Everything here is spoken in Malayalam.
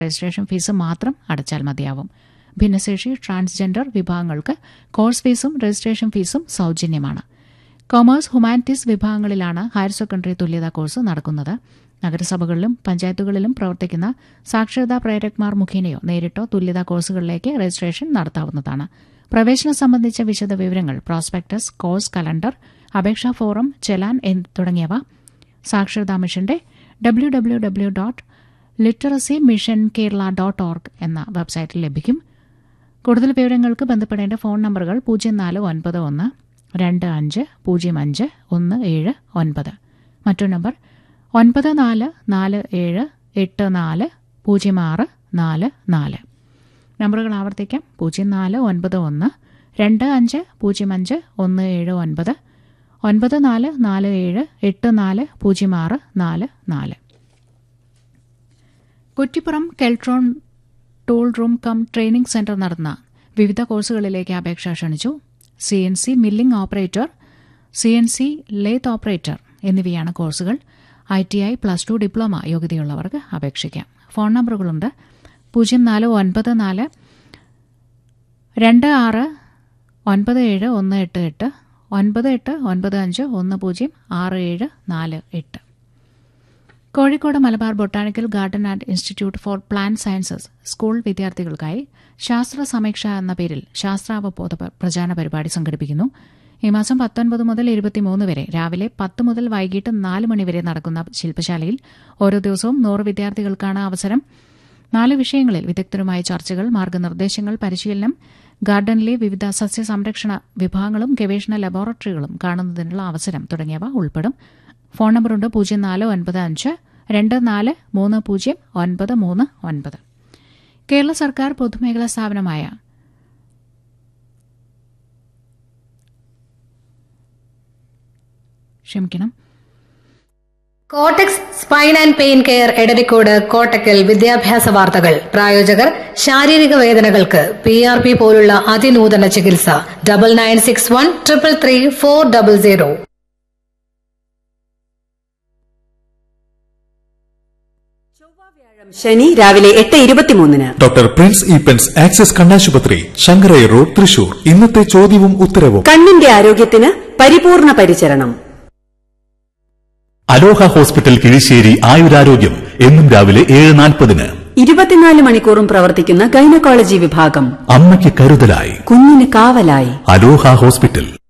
രജിസ്ട്രേഷൻ ഫീസ് മാത്രം അടച്ചാൽ മതിയാവും ഭിന്നശേഷി ട്രാൻസ്ജെൻഡർ വിഭാഗങ്ങൾക്ക് കോഴ്സ് ഫീസും രജിസ്ട്രേഷൻ ഫീസും സൌജന്യമാണ് കൊമേഴ്സ് ഹ്യൂമാനിറ്റീസ് വിഭാഗങ്ങളിലാണ് ഹയർ സെക്കൻഡറി തുല്യതാ കോഴ്സ് നടക്കുന്നത് നഗരസഭകളിലും പഞ്ചായത്തുകളിലും പ്രവർത്തിക്കുന്ന സാക്ഷരതാ പ്രേരക്മാർ മുഖേനയോ നേരിട്ടോ തുല്യതാ കോഴ്സുകളിലേക്ക് രജിസ്ട്രേഷൻ നടത്താവുന്നതാണ് പ്രവേശനം സംബന്ധിച്ച വിശദ വിവരങ്ങൾ പ്രോസ്പെക്ടസ് കോഴ്സ് കലണ്ടർ അപേക്ഷാ ഫോറം ചെലാൻ എന്നി- തുടങ്ങിയവ സാക്ഷരതാ മിഷന്റെ W W W dot literacy mission Kerala dot org എന്ന വെബ്സൈറ്റിൽ ലഭിക്കും കൂടുതൽ വിവരങ്ങൾക്ക് ബന്ധപ്പെടേണ്ട ഫോൺ നമ്പറുകൾ പൂജ്യം നാല് ഒൻപത് ഒന്ന് രണ്ട് അഞ്ച് പൂജ്യം അഞ്ച് ഒന്ന് ഏഴ് ഒൻപത് മറ്റൊരു നമ്പർ ഒൻപത് നാല് നാല് ഏഴ് എട്ട് നാല് പൂജ്യം ആറ് നാല് നാല് നമ്പറുകൾ ആവർത്തിക്കാം പൂജ്യം നാല് ഒൻപത് ഒന്ന് രണ്ട് അഞ്ച് പൂജ്യം അഞ്ച് ഒന്ന് ഏഴ് ഒൻപത് ഒൻപത് നാല് നാല് ഏഴ് എട്ട് നാല് പൂജ്യം ആറ് നാല് നാല് Kuttippuram Keltron tool room cum training centre നടന്ന വിവിധ കോഴ്സുകളിലേക്ക് അപേക്ഷ ക്ഷണിച്ചു C N C milling operator C N C lathe operator എന്നിവയാണ് കോഴ്സുകൾ I T I plus two diploma യോഗ്യതയുള്ളവർക്ക് അപേക്ഷിക്കാം ഫോൺ നമ്പറുകളുണ്ട് പൂജ്യം നാല് ഒൻപത് നാല് രണ്ട് ആറ് ഒൻപത് ഏഴ് ഒന്ന് എട്ട് എട്ട് ഒൻപത് എട്ട് ഒൻപത് അഞ്ച് ഒന്ന് പൂജ്യം ആറ് ഏഴ് നാല് എട്ട് Kozhikode Malabar botanical garden and institute for plant sciences school വിദ്യാർത്ഥികൾക്കായി ശാസ്ത്ര സമീക്ഷ എന്ന പേരിൽ ശാസ്ത്രാവബോധ പ- പ്രചാരണ പരിപാടി സംഘടിപ്പിക്കുന്നു ഈ മാസം പത്തൊൻപത് മുതൽ ഇരുപത്തിമൂന്ന് വരെ രാവിലെ പത്ത് മുതൽ വൈകിട്ട് നാല് മണിവരെ നടക്കുന്ന ശില്പശാലയിൽ ഓരോ ദിവസവും നൂറ് വിദ്യാർത്ഥികൾക്കാണ് അവസരം നാല് വിഷയങ്ങളിൽ വിദഗ്ധരുമായ ചർച്ചകൾ മാർഗനിർദ്ദേശങ്ങൾ പരിശീലനം ഗാർഡനിലെ വിവിധ സസ്യ സംരക്ഷണ വിഭാഗങ്ങളും ഗവേഷണ ലബോറട്ടറികളും കാണുന്നതിനുള്ള അവസരം തുടങ്ങിയവ ഉൾപ്പെടും ഫോൺ നമ്പറുണ്ട് പൂജ്യം നാല് ഒൻപത് അഞ്ച് രണ്ട് നാല് മൂന്ന് പൂജ്യം ഒൻപത് മൂന്ന് ഒൻപത് കേരള സർക്കാർ പൊതുമേഖലാ സ്ഥാപനമായ ക്ഷമിക്കണം കോട്ടക്സ് spine and pain care Edarikode Kottakkal വിദ്യാഭ്യാസ വാർത്തകൾ പ്രായോജകർ ശാരീരിക വേദനകൾക്ക് പി ആർ പി പോലുള്ള അതിനൂതന ചികിത്സ double nine six one triple three four double zero ശനി രാവിലെ എട്ട് ഇരുപത്തിമൂന്നിന് ഡോക്ടർ പ്രിൻസ് ഈപ്പൻസ് ആക്സിസ് കണ്ണാശുപത്രി ശങ്കരൈ റോഡ് തൃശൂർ ഇന്നത്തെ ചോദ്യവും ഉത്തരവും കണ്ണിന്റെ ആരോഗ്യത്തിന് പരിപൂർണ പരിചരണം അലോഹ ഹോസ്പിറ്റൽ കിഴിശ്ശേരി ആയുരാരോഗ്യം എന്നും രാവിലെ ഏഴ് നാൽപ്പതിന് ഇരുപത്തിനാല് മണിക്കൂറും പ്രവർത്തിക്കുന്ന ഗൈനക്കോളജി വിഭാഗം അമ്മയ്ക്ക് കരുതലായി കുഞ്ഞിന് കാവലായി അലോഹ ഹോസ്പിറ്റൽ